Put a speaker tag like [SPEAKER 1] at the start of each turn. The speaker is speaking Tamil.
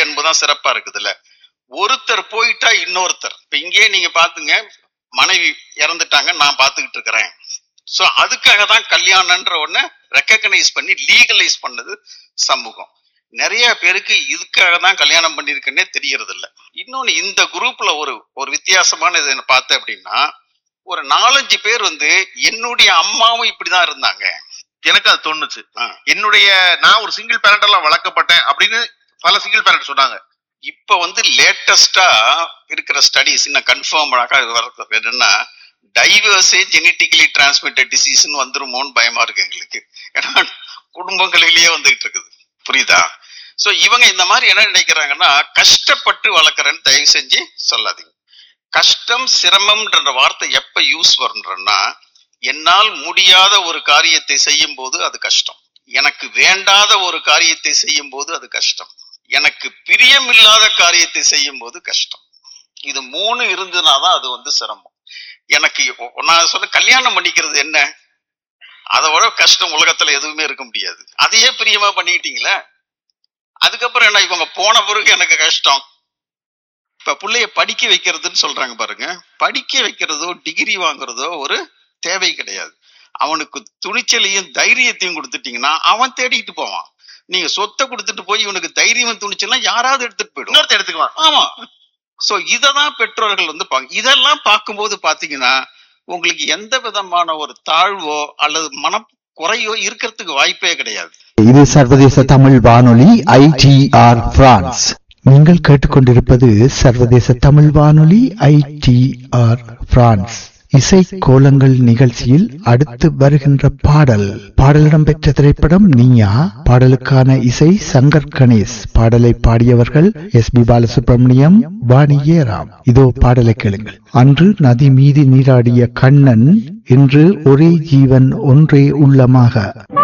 [SPEAKER 1] என்பதுதான் சிறப்பா இருக்குதுல்ல ஒருத்தர் போயிட்டா இன்னொருத்தர் இப்ப இங்கேயே நீங்க பாத்துங்க மனைவி இறந்துட்டாங்க நான் பாத்துக்கிட்டு இருக்கிறேன் சோ அதுக்காக தான் கல்யாணம்ன்ற ஒண்ணு ரெக்கக்னைஸ் பண்ணி லீகலைஸ் பண்ணது சமூகம் நிறைய பேருக்கு இதுக்காக தான் கல்யாணம் பண்ணிருக்குன்னே தெரியறது இல்ல இன்னொன்னு இந்த குரூப்ல ஒரு ஒரு வித்தியாசமான இது என்ன பார்த்தேன் அப்படின்னா ஒரு நாலஞ்சு பேர் வந்து என்னுடைய அம்மாவும் இப்படிதான் இருந்தாங்க
[SPEAKER 2] எனக்கு அது தோணுச்சு
[SPEAKER 1] ஆ.
[SPEAKER 2] என்னுடைய நான் ஒரு சிங்கிள் பேரண்டெல்லாம் வளர்க்கப்பட்டேன் அப்படின்னு பல சிங்கிள் பேரண்ட் சொன்னாங்க
[SPEAKER 1] இப்ப வந்து லேட்டஸ்டா இருக்கிற ஸ்டடிஸ் இன்னும் கன்ஃபார்ம் வரது என்னன்னா டைவர்ஸே ஜெனட்டிக்கலி டிரான்ஸ்மிட்டட் டிசீஸ்னு வந்துருமோன்னு பயமா இருக்கு எங்களுக்கு ஏன்னா குடும்பங்களிலேயே வந்துகிட்டு இருக்குது புரியுதா சோ இவங்க இந்த மாதிரி என்ன நினைக்கிறாங்கன்னா கஷ்டப்பட்டு வளர்க்குறேன்னு தயவு செஞ்சு சொல்லாதீங்க கஷ்டம் சிரமம்ன்ற வார்த்தை எப்ப யூஸ் வரும்ன்றன்னா என்னால் முடியாத ஒரு காரியத்தை செய்யும் போது அது கஷ்டம் எனக்கு வேண்டாத ஒரு காரியத்தை செய்யும் போது அது கஷ்டம் எனக்கு பிரியமில்லாத காரியத்தை செய்யும் போது கஷ்டம் இது மூணு இருந்ததுனாதான் அது வந்து சிரமம் எனக்கு இப்போ- நான் சொல்ல கல்யாணம் பண்ணிக்கிறது என்ன அதை விட கஷ்டம் உலகத்துல எதுவுமே இருக்க முடியாது அதையே பிரியமா பண்ணிக்கிட்டீங்களே அதுக்கப்புறம் என்ன இவங்க போன பிறகு எனக்கு கஷ்டம் இப்ப பிள்ளைய படிக்க வைக்கிறதுன்னு சொல்றாங்க பாருங்க படிக்க வைக்கிறதோ டிகிரி வாங்குறதோ ஒரு தேவை கிடையாது அவனுக்கு துணிச்சலையும் தைரியத்தையும் கொடுத்துட்டீங்கன்னா அவன் தேடிட்டு போவான் நீங்க சொத்தை கொடுத்துட்டு போய் இவனுக்கு தைரியம் துணிச்சல்னா யாராவது எடுத்துட்டு போயிடும்
[SPEAKER 2] இன்னொருத்த எடுத்துக்குவான்
[SPEAKER 1] ஆமா சோ இததான் பெற்றோர்கள் வந்து பாக்க இதெல்லாம் பார்க்கும்போது பாத்தீங்கன்னா உங்களுக்கு எந்த விதமான ஒரு தாழ்வோ அல்லது மன குறையோ இருக்கிறதுக்கு வாய்ப்பே கிடையாது
[SPEAKER 3] இது சர்வதேச தமிழ் வானொலி ஐடிஆர் பிரான்ஸ் நீங்கள் கேட்டுக்கொண்டிருப்பது சர்வதேச தமிழ் வானொலி ஐடிஆர் பிரான்ஸ் இசை கோலங்கள் நிகழ்ச்சியில் அடுத்து வருகின்ற பாடல் பாடலிடம் பெற்ற திரைப்படம் நீயா பாடலுக்கான இசை சங்கர் கணேஷ் பாடலை பாடியவர்கள் எஸ் பி பாலசுப்ரமணியம் வாணி ஏராம் இதோ பாடலை கேளுங்கள் அன்று நதி மீது நீராடிய கண்ணன் இன்று ஒரே ஜீவன் ஒன்றே உள்ளமாக